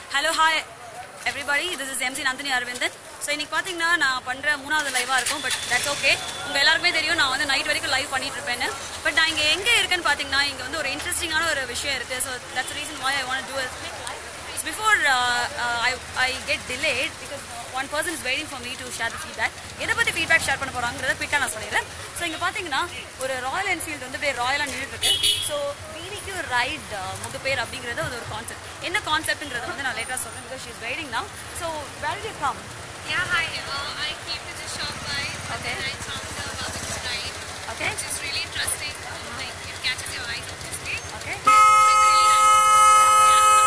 Hello hi everybody this is MC Nandini Aravindan so இன்னைக்கு பார்த்தீங்கன்னா நான் பண்ணுற மூணாவது லைவாக இருக்கும் பட் தட்ஸ் ஓகே உங்கள் எல்லாருக்குமே தெரியும் நான் வந்து நைட் வரைக்கும் லைவ் பண்ணிட்டு இருப்பேன்னு பட் நான் இங்கே எங்கே இருக்கேன்னு பார்த்தீங்கன்னா இங்கே வந்து ஒரு இன்ட்ரெஸ்டிங்கான ஒரு விஷயம் இருக்குது so that's reason why I want to before I I get delayed because one person is waiting for me to share the feedback எதை பற்றி ஃபீட்பேக் ஷேர் பண்ண போகிறாங்கிறத குயிக்காக நான் சொல்லிடுறேன் ஸோ இங்கே பார்த்தீங்கன்னா ஒரு ராயல் என்ஃபீல்டு வந்து அப்படியே ராயலாக நின்றுட்டு இருக்கு ஸோ பிடிக்கு ரைட் முகப்பேர் அப்படிங்கிறது அது ஒரு கான்செப்ட் என்ன கான்செப்ட்ங்கிறத வந்து நான் லேட்டாக சொல்கிறேன் because she is waiting now so where you come Yeah, hi. Uh, I came to this shop by Okay. and I found the barbecue ride, Okay. which is really interesting. Like it catches your eye, obviously. Okay. It's really nice.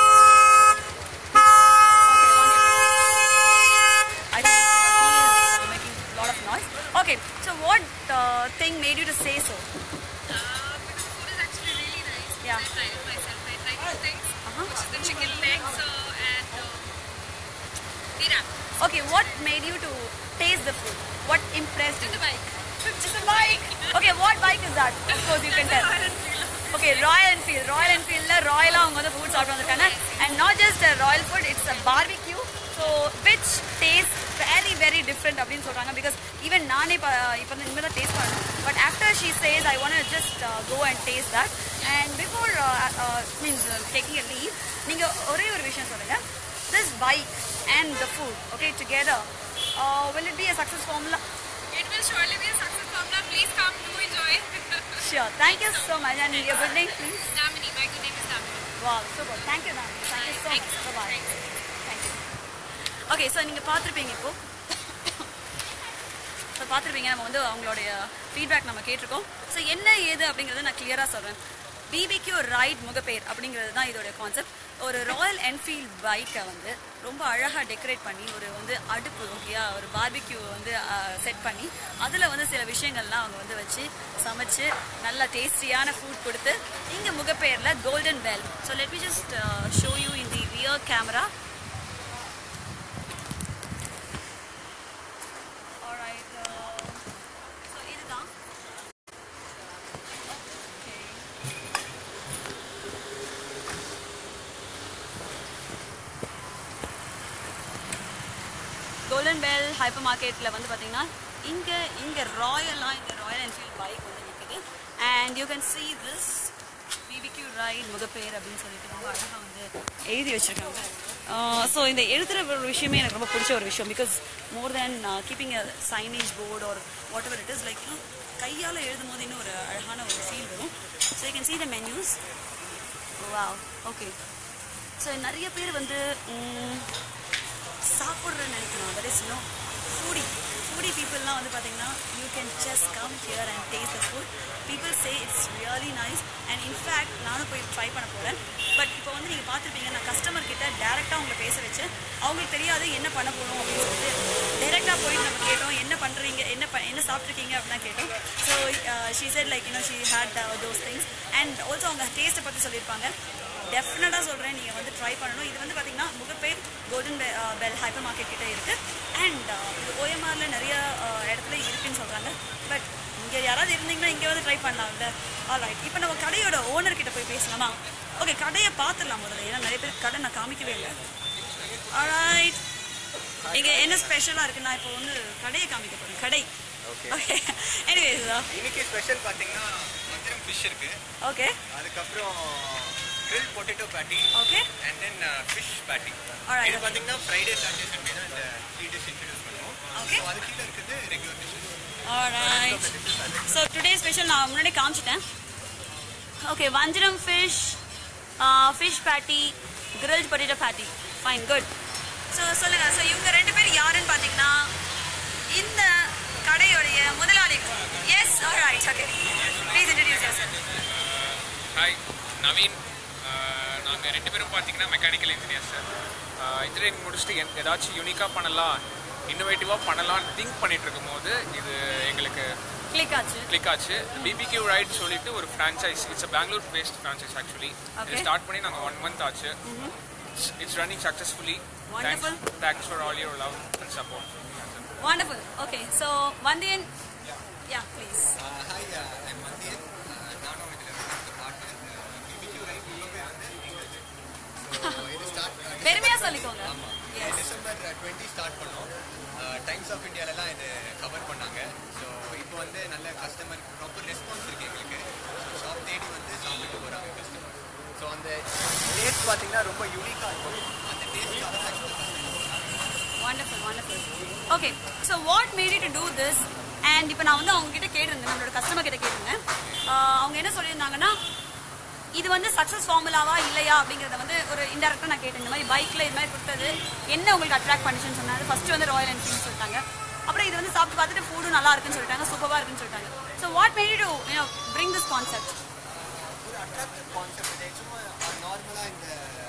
I think he is making a lot of noise. Okay, so what uh, thing made you to say so? Uh, because the food is actually really nice. Yeah. I tried it myself. I tried two things, Uh-huh. which is the chicken legs uh, and uh, the wrap. Okay, what made you to taste the food? What impressed you? Just a bike. Just a bike. Okay, what bike is that? Of course, you can tell. Royal Enfield. Okay Royal Enfield Royal என்ஃபீல்டில் ராயலாக அவங்க வந்து food சாப்பிட்டு வந்திருக்காங்க and not just royal food it's a barbecue so which taste very very different அப்படின்னு சொல்கிறாங்க because even நானே இப்போ இப்போ வந்து இனிமேல் தான் டேஸ்ட் பண்ணணும் but after she says I want just go and taste that and before means taking a leave நீங்கள் ஒரே ஒரு விஷயம் சொல்லுங்கள் this bike and the food okay together will it be a success formula It will surely be a success formula. Please come, do enjoy. sure thank you so much and your good name please Damini, my good name is Damini. Wow, super. Thank you, ma'am. Thank you so Thank much. you. Bye-bye. Thanks. Thank you. Okay so நீங்கள் பார்த்துருப்பீங்க இப்போ so பார்த்துருப்பீங்க நம்ம வந்து அவங்களுடைய feedback நம்ம கேட்டிருக்கோம் so என்ன ஏது அப்படிங்கிறத நான் கிளியராக சொல்கிறேன் பிபிக்யூ ரைட் முகப்பேர் அப்படிங்கிறது தான் இதோட கான்செப்ட் ஒரு ராயல் என்ஃபீல்ட் பைக்கை வந்து ரொம்ப அழகாக டெக்கரேட் பண்ணி ஒரு வந்து அடுப்பு ஓகேயா ஒரு பார்பிக்யூ வந்து செட் பண்ணி அதில் வந்து சில விஷயங்கள்லாம் அவங்க வந்து வச்சு சமைச்சு நல்ல டேஸ்டியான ஃபுட் கொடுத்து இங்கே முகப்பேரில் Golden Bell so let me just show you in the rear camera Alright, uh, so இதுதான் Okay. கோல்டன் பெல் ஹைப்பர் மார்க்கெட்டில் வந்து பார்த்தீங்கன்னா இங்கே இங்கே ராயலாக இந்த ராயல் என்ஃபீல்ட் பைக் வந்து நிற்குது and you can see this BBQ right Mogappair அப்படின்னு சொல்லிட்டு ரொம்ப அழகாக வந்து எழுதி வச்சுருக்காங்க ஸோ இந்த எழுதுகிற ஒரு விஷயமே எனக்கு ரொம்ப பிடிச்ச ஒரு விஷயம் because more than keeping a signage board ஒரு whatever it is like கையால் எழுதும் போது இன்னும் ஒரு அழகான ஒரு ஃபீல் வரும் so you can see the menus wow okay so நிறைய பேர் வந்து ம், சாப்பிட்றேன்னு நினைக்கணும் that is no foodie foodie பீப்புளெலாம் வந்து பார்த்தீங்கன்னா you can just come here and taste the food people say it's really nice and in fact நானும் போய் ட்ரை பண்ண போகிறேன் பட் இப்போ வந்து நீங்கள் பார்த்துருப்பீங்க நான் கஸ்டமர் கிட்ட டேரெக்டாக உங்களை பேச வச்சு அவங்களுக்கு தெரியாது என்ன பண்ண போகணும் அப்படின்னு சொல்லிட்டு டேரெக்டாக போயிட்டு நம்ம கேட்டோம் என்ன பண்ணுறீங்க என்ன ப என்ன சாப்பிட்ருக்கீங்க அப்படின்னு கேட்டோம் so she said like you know she had those things and also அவங்க டேஸ்ட்டை பற்றி சொல்லியிருப்பாங்க டெஃபினட்டாக சொல்கிறேன் நீங்கள் வந்து ட்ரை பண்ணணும் இது வந்து பார்த்தீங்கன்னா Mogappair Golden Bell hyper market கிட்ட இருக்குது அண்ட் இது ஓஎம்ஆரில் நிறைய uh, இடத்துல இருக்குன்னு சொல்கிறாங்க பட் இங்கே யாராவது இருந்தீங்கன்னா இங்கே வந்து ட்ரை பண்ணலாம்ல ஆல்ரைட் இப்போ நம்ம கடையோட ஓனர் கிட்ட போய் பேசலாமா ஓகே கடையை பார்த்துடலாம் முதல்ல ஏன்னா நிறைய பேர் கடை நான் காமிக்கவே இல்லை ஆல்ரைட் இங்கே என்ன ஸ்பெஷலாக இருக்குது நான் இப்போ வந்து கடையை காமிக்க போகிறேன் கடை Okay. ஓகே எனிவேஸ் இன்னைக்கு ஸ்பெஷல் பாத்தீங்கன்னா மந்திரம் ஃபிஷ் இருக்கு ஓகே அதுக்கப்புறம் grill potato patty okay and then fish patty Alright, இது okay. பாத்தீங்கன்னா ஃப்ரைடே சாட்டர்டே சண்டே தான் இந்த த்ரீ டிஷ் இன்ட்ரடியூஸ் பண்ணுவோம் Okay. ஸோ அது கீழே இருக்குது regular dish alright so today special நான் முன்னாடி காமிச்சிட்டேன் ஓகே வஞ்சிரம் fish fish patty grilled potato patty fine good so சொல்லுங்கள் ஸோ இவங்க ரெண்டு பேர் யாருன்னு பார்த்தீங்கன்னா இந்த கடையோடைய முதலாளிகள் S alright okay please introduce yourself hi Naveen நாங்கள் ரெண்டு பேரும் பார்த்தீங்கன்னா மெக்கானிக்கல் இன்ஜினியர் சார் இன்ஜினியரிங் முடிச்சுட்டு என் ஏதாச்சும் யூனிக்காக பண்ணலாம் இன்னோவேட்டிவாக பண்ணலாம்னு திங்க் பண்ணிட்டு இருக்கும்போது இது எங்களுக்கு கிளிக் ஆச்சு கிளிக் ஆச்சு பிபிக்யூ ரைட் சொல்லிட்டு ஒரு franchise it's Bangalore based franchise actually Okay. இது ஸ்டார்ட் பண்ணி நாங்கள் ஒன் மந்த் ஆச்சு it's running successfully Wonderful. Thanks for all your love and support Wonderful. Okay, so Vandian, yeah, please. Hi I'm Mandian நானும் இதில் partner BBQ right உள்ளே வந்து எங்களுக்கு so இது ஸ்டார்ட் பெருமை சொல்லிக்கோங்க எஸ் டிசம்பர் டுவெண்ட்டி ஸ்டார்ட் பண்ணோம் டைம்ஸ் ஆஃப் இந்தியாலலாம் இது கவர் பண்ணாங்க ஸோ இப்போ வந்து நல்ல கஸ்டமர் ப்ராப்பர் ரெஸ்பான்ஸ் இருக்கு எங்களுக்கு ஸோ ஷாப் தேடி வந்து சாப்பிட்டு போகிறாங்க கஸ்டமர் ஸோ அந்த டேஸ்ட் பார்த்தீங்கன்னா ரொம்ப யூனிக்காக இருக்கும் அந்த டேஸ்ட்டாக தான் ஆக்சுவலாக wonderful wonderful okay so what made to do this and இப்போ நான் வந்து அவங்க கிட்ட கேட்டிருந்தேன் நம்மளோட கஸ்டமர் கிட்ட கேட்டிருந்தேன் ஆஹ் அவங்க என்ன சொல்லியிருந்தாங்கன்னா இது வந்து சக்ஸஸ் ஃபார்முலாவா இல்லையா அப்படிங்கிறத வந்து ஒரு இன்டெரக்டாக நான் கேட்டேன் இந்த மாதிரி பைக்கில் இது மாதிரி கொடுத்தது என்ன உங்களுக்கு அட்ராக்ட் பண்ணிச்சுன்னு சொன்னாங்க ஃபர்ஸ்ட் வந்து ராயல் என்ஃபீல்டு சொல்லிட்டாங்க அப்புறம் இது வந்து சாப்பிட்டு பார்த்துட்டு ஃபுட்டும் நல்லா இருக்குன்னு சொல்லிட்டாங்க சூப்பராக இருக்குன்னு சொல்லிட்டாங்க so what made to you know bring this concept ஒரு அட்ராக்டிவ் கான்செப்ட் இது சும்மா நார்மலாக இந்த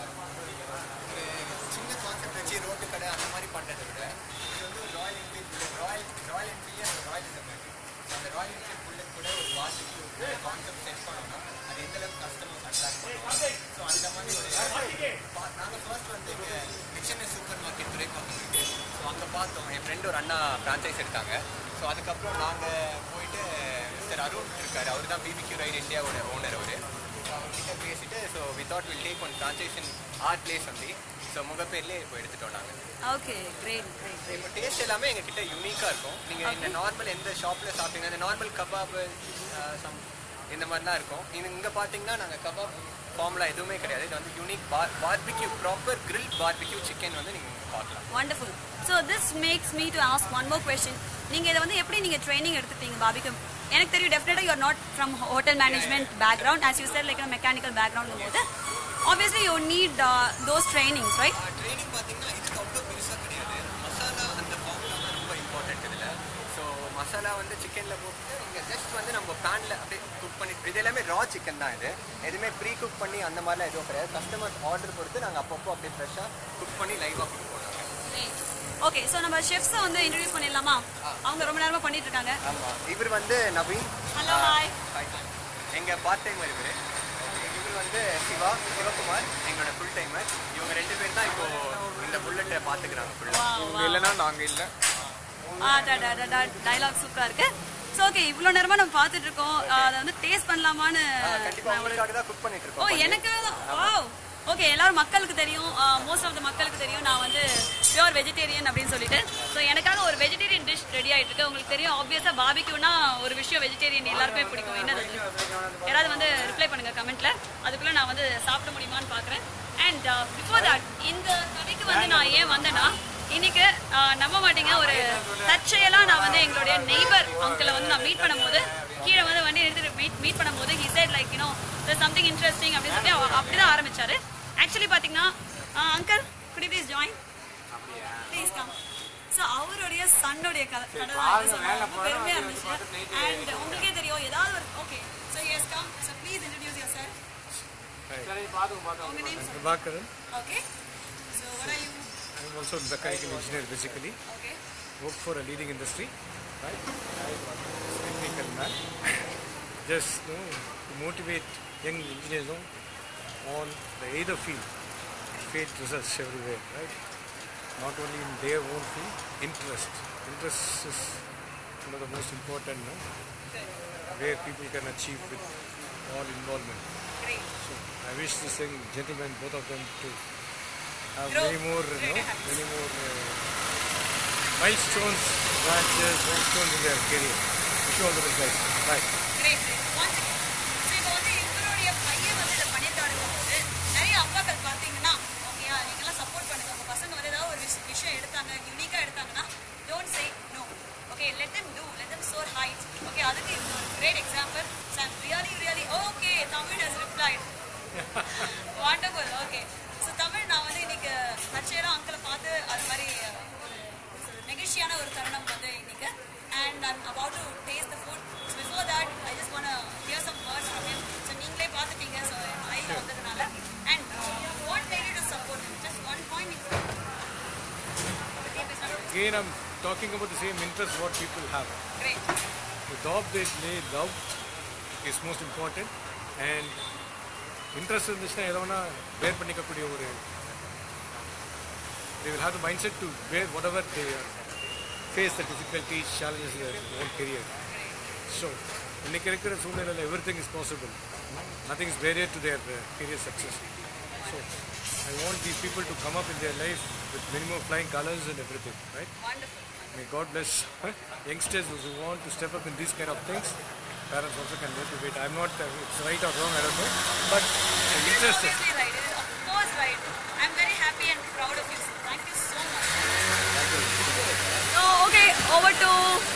ஒரு சின்ன கான்செப்ட் வச்சு ரோட்டு கடை அந்த மாதிரி பண்ணுறதை விட இது வந்து ஒரு Royal Enfield Royal Royal Enfield அந்த ராயல் இந்த மாதிரி அந்த ராயல் என்ஃபீல்ட் புல்லட் கூட ஒரு வார்த்தைக்கு ஒரு கான்செப்ட் செட் பண்ணோம்னா அது எந்த அளவுக்கு கஸ்டமர்ஸ் அட்ராக்ட் பண்ணுவோம் ஸோ அந்த மாதிரி ஒரு நாங்கள் ஃபர்ஸ்ட் வந்து இங்கே மிக்சனை சூப்பர் மார்க்கெட் துறைப்பாக்கம் இருக்கு ஸோ அங்கே பார்த்தோம் என் ஃப்ரெண்டு ஒரு அண்ணா ஃப்ரான்ச்சைஸ் எடுத்தாங்க ஸோ அதுக்கப்புறம் நாங்கள் போயிட்டு மிஸ்டர் அருண் இருக்காரு அவர் தான் பிபிக்யூ ரைட் இந்தியாவோட ஓனர் அவர் அவர்கிட்ட பேசிட்டு so without will take one franchise art place only so முகப்பேர்லேயே இப்போ எடுத்துட்டோம் நாங்கள் ஓகே கிரேட் கிரேட் கிரேட் இப்போ டேஸ்ட் எல்லாமே எங்ககிட்ட யூனிக்காக இருக்கும் நீங்கள் இந்த நார்மல் எந்த ஷாப்பில் சாப்பிட்டீங்கன்னா இந்த நார்மல் கபாப் சம் இந்த மாதிரிலாம் இருக்கும் இது இங்கே பார்த்தீங்கன்னா நாங்கள் கபாப் ஃபார்முலா எதுவுமே கிடையாது இது வந்து unique bar barbecue proper grill barbecue chicken வந்து நீங்கள் பார்க்கலாம் wonderful so this makes me to ask one more question நீங்க இதை வந்து எப்படி நீங்க ட்ரைனிங் எடுத்துட்டீங்க பாபிக்கு எனக்கு தெரியும் definitely you are not from hotel management background as you sir like mechanical background போது obviously you need those trainings right training பார்த்தீங்கன்னா இதுக்கு அவ்வளோ பெருசாக கிடையாது மசாலா அந்த ஃபார்முலா தான் ரொம்ப இம்பார்ட்டன்ட் இதில் ஸோ மசாலா வந்து சிக்கனில் போட்டு இங்கே ஜஸ்ட் வந்து நம்ம பேனில் அப்படியே குக் பண்ணி இது எல்லாமே ரா சிக்கன் தான் இது எதுவுமே ப்ரீ குக் பண்ணி அந்த மாதிரிலாம் எதுவும் கிடையாது கஸ்டமர்ஸ் ஆர்டர் பொறுத்து நாங்கள் அப்பப்போ அப்படியே ஃப்ரெஷ்ஷாக குக் பண்ணி லைவாக கொடுப்போம் நாங்கள் ஓகே ஸோ நம்ம ஷெஃப்ஸை வந்து இன்ட்ரடியூஸ் பண்ணிடலாமா அவங்க ரொம்ப நேரமா பண்ணிட்டு இருக்காங்க ஆமாம் இவர் வந்து நவீன் Hello, hi. எங்கள் பார்ட் டைமர் இவர் இவர் வந்து சிவா சிவகுமார் எங்களோட ஃபுல் டைமர் இவங்க ரெண்டு பேர் தான் இப்போ இந்த புல்லட்டை பார்த்துக்கிறாங்க ஃபுல்லாக இவங்க இல்லைன்னா நாங்கள் இல்லை டைலாக் சூப்பரா இருக்கு ஸோ ஓகே இவ்வளோ நேரமா நம்ம பார்த்துட்டு இருக்கோம் ஆ, அதை வந்து டேஸ்ட் பண்ணலாமான்னு கண்டிப்பாக நான் ஒரு உங்களுக்காக தான் குக் பண்ணிட்டு ஓ இருக்கோம் எனக்கு ஓ ஓகே எல்லாரும் மக்களுக்கு தெரியும் மோஸ்ட் ஆஃப் த மக்களுக்கு தெரியும் நான் வந்து பியூர் வெஜிடேரியன் அப்படின்னு சொல்லிட்டு ஸோ எனக்காக ஒரு வெஜிடேரியன் டிஷ் ரெடி ஆயிட்டு இருக்கு உங்களுக்கு தெரியும் ஆப்வியஸா பாபிக்யூனா ஒரு விஷயம் வெஜிடேரியன் எல்லாருக்குமே பிடிக்கும் என்னது அது? யாராவது வந்து ரிப்ளை பண்ணுங்க கமெண்ட்ல அதுக்குள்ள நான் வந்து சாப்பிட முடியுமான்னு பாக்குறேன் அண்ட் பிஃபோர் தட் இந்த கடைக்கு வந்து நான் ஏன் வந்தேன்னா இன்னைக்கு ஆஹ், நம்ப மாட்டீங்க ஒரு தற்செயலா நான் வந்து எங்களுடைய நெய்பர் அங்கிளை வந்து நான் மீட் பண்ணும்போது கீழே வந்து வண்டி எடுத்துட்டு மீட் மீட் பண்ணும்போது he said like you know something interesting அப்படின்னு சொல்லி அவ- அப்படிதான் ஆரம்பிச்சாரு ஆக்சுவலி பாத்தீங்கன்னா அங்கிள் குடி please join please come so அவருடைய சன்னுடைய கடை கடை தான் இது. So, ரொம்ப பெருமையா இருந்துச்சு அண்ட் உங்களுக்கே தெரியும் ஏதாவது ஒரு okay so yes come so please introduce your sir உங்க name Prabhakaran. Okay so what are you I'm also a mechanical engineer basically. Okay Work for a leading industry, right? Technical man. Just you know, to motivate young engineers you know, on the either field. Faith results everywhere, right? Not only in their own field, interest. Interest is one of the most important, no? where people can achieve with all involvement. great So I wish this young gentlemen, both of them, to have Grow. many more, you know, many more uh, milestones, branches, milestones in their career. Wish you all the best, guys. Bye. Great ones so இப்போ வந்து இவருடைய பையன் வந்து இதை பண்ணிட்டாருங்க போது நிறைய அப்பாக்கள் பார்த்தீங்கன்னா ஓகேயா நீங்களாம் சப்போர்ட் பண்ணுங்க உங்கள் பசங்க வந்து ஏதாவது ஒரு விஷ- விஷயம் எடுத்தாங்க யூனிக்காக எடுத்தாங்கன்னா don't say no okay let them do let them soar heights okay அதுக்கு இது ஒரு great example sir really really okay Tamil has replied wonderful okay so Tamil நான் வந்து இன்னைக்கு தற்செயலாக அங்கிளை பார்த்து அது மாதிரி ஒரு நெகிழ்ச்சியான ஒரு தருணம் வந்து இன்னைக்கு and I'm about to taste the food before that I just want hear some words from him so நீங்களே பார்த்துட்டீங்க ஸோ ஐயில் வந்ததுனால and what made to support just one point Again, I'm talking about the same interest what people have. Great The job they lay love is most important and interest இருந்துச்சுன்னா எதை வேணா வேர் பண்ணிக்கக்கூடிய ஒரு they will have the mindset to bear whatever they face the difficulties, challenges in their own career. So, இன்னைக்கு இருக்கிற சூழ்நிலையில் everything is possible nothing is barrier to their career success so I want these people to come up in their life with minimum flying colors and everything, right? Wonderful. May God bless youngsters who want to step up in these kind of things. Parents also can motivate. I'm not, uh, it's right or wrong, I don't know. But I'm It is interested. obviously right. It is of course right. I'm very happy and proud of you. sir. Thank you so much. So, okay, over to.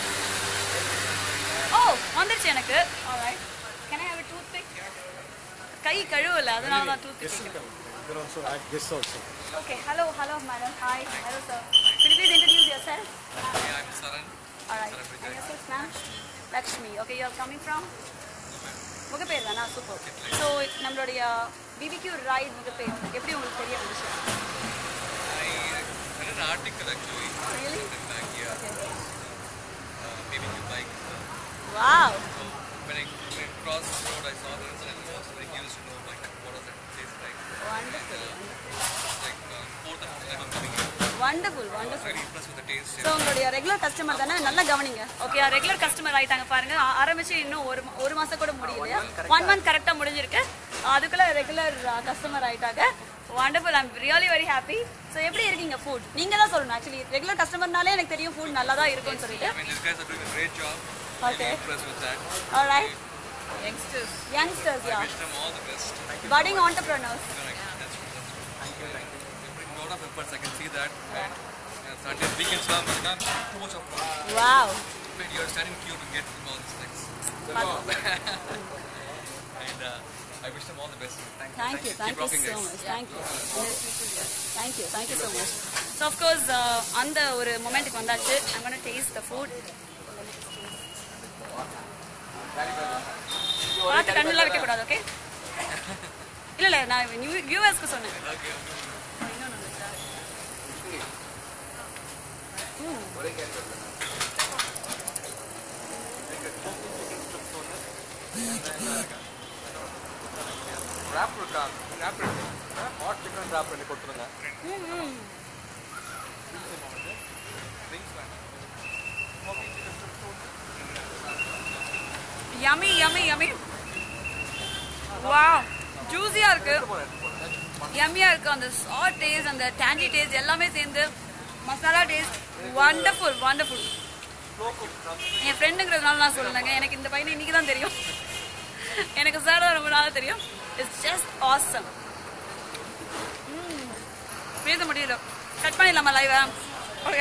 Oh, வந்துருச்சு எனக்கு. Alright. Can I have a toothpick? கை கழுவல அதனால தான் Yes, toothpick. come. You can also add this also. Okay, hello, hello, madam. Hi, hello, sir. Could you please introduce yourself? Yeah, I'm Saran. Alright. And yourself, ma'am? Lakshmi. Okay, you are coming from? Mogappair தானா super so நம்மளுடைய BBQ right Mogappair எப்படி உங்களுக்கு தெரிய வந்துச்சு I read an article actually. Really? In like, yeah, uh, maybe you like. Wow So when I, when I crossed the road, I saw this and I was very curious to know like what does it taste like. Wonderful Like uh, fourth and fifth time I'm coming here. Wonderful I was wonderful very impressed with the taste. So உங்களுடைய regular customer தானே நல்லா கவனிங்க okay regular customer ஆயிட்டாங்க பாருங்க ஆ- ஆரம்பிச்சு இன்னும் ஒரு ம- ஒரு மாசம் கூட முடியலையா ஒன் மந்த் கரெக்டாக முடிஞ்சிருக்கு அதுக்குள்ள ரெகுலர் கஸ்டமர் ஆயிட்டாங்க wonderful I'm really very happy so எப்படி இருக்கீங்க ஃபுட் நீங்க தான் சொல்லணும் ஆக்சுவலி ரெகுலர் கஸ்டமர்னாலே எனக்கு தெரியும் ஃபுட் நல்லா தான் இருக்கும்னு சொல்லிட்டு I mean, these guys are doing a great job. Okay. Really impressed with that. Alright Youngsters. Youngsters yeah Wish them all the best. budding entrepreneurs Correct. That's true. That's true. Thank you. Thank you. They bring a lot of efforts. I can see that. And uh, Sunday weekends, lah, but not too much of work. wow When you're standing in queue to get all these things. and uh, I wish them all the best. Thank you. Thank you, thank Keep you rocking, so guys. much. Thank you. Thank you, thank you so much. So of course, uh, அந்த ஒரு மொமெண்ட்டுக்கு வந்தாச்சு I'm gonna taste the food. பார்த்து கண்ணுலாம் வைக்க கூடாது okay இல்ல இல்ல நான் வியூவர்ஸ்க்கு சொன்னேன் இன்னொன்னு இருக்கா? ம். ರ್ಯಾಪ್ இருக்கா ರ್ಯಾಪ್ ಹಾಟ್ ಚಿಕನ್ ರ್ಯಾಪ್ பண்ணி கொடுத்துருங்க ம், ம். Yummy, yummy, yummy. Wow. ஜூஸியா இருக்கு யம்மியா இருக்கு அந்த சாட் டேஸ்ட் அந்த டேஞ்சி டேஸ்ட் எல்லாமே சேர்ந்து மசாலா டேஸ்ட் வண்டர்ஃபுல் வண்டர்ஃபுல் என் ஃப்ரெண்டுங்கிறதுனால நான் சொல்லலைங்க எனக்கு இந்த பையனை இன்னைக்கு தான் தெரியும் எனக்கு சார் தான் ரொம்ப நாளாக தெரியும் இட்ஸ் ஜஸ்ட் ஆசம் பேச முடியல கட் பண்ணிடலாமா லைவா okay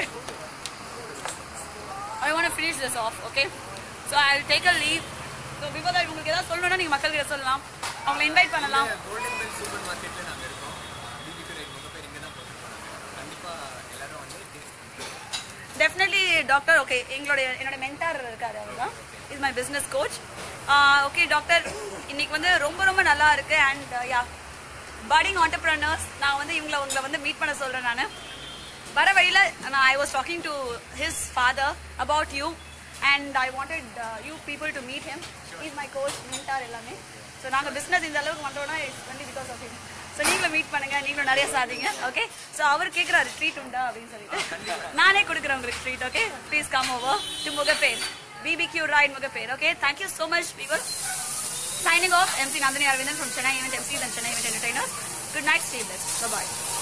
I want finish this off okay so I take a leave so before that உங்களுக்கு ஏதாவது சொல்லணும்னா நீங்கள் மக்கள்கிட்ட சொல்லலாம் அவங்களை இன்வைட் பண்ணலாம் கோல்டன் பெல் சூப்பர் மார்க்கெட்டில் நாங்கள் இருக்கோம் பிபிக்கு ரைட் முக பேர் இங்கே தான் போட்டுருக்கோம் கண்டிப்பாக எல்லாரும் வந்து taste டெஃபினெட்லி டாக்டர் ஓகே எங்களுடைய என்னோட மென்டார் இருக்காரு அவர் தான் is my business coach okay doctor இன்னைக்கு வந்து ரொம்ப ரொம்ப நல்லா இருக்கு அண்ட் யா பட்டிங் ஆண்டர்பிரனர்ஸ் நான் வந்து இவங்களை உங்களை வந்து மீட் பண்ண சொல்கிறேன் நான் வர வழியில் நான் I was talking to his father about you and I wanted you people to meet him is my coach mentor எல்லாமே ஸோ நாங்கள் பிஸ்னஸ் இந்த அளவுக்கு பண்ணுறோம்னா it's only because of him so நீங்களும் மீட் பண்ணுங்க நீங்களும் நிறைய சாதிங்க ஓகே ஸோ அவர் கேட்குறாரு ட்ரீட் உண்டா அப்படின்னு சொல்லிட்டு நானே கொடுக்குறேன் உங்களுக்கு treat okay please come over to Mogappair BBQ right Mogappair okay thank you so much பீவர் Signing off, MC Nandini Arvindan from Chennai Event MCs and Chennai Event Entertainers. Good night, stay blessed. Bye-bye.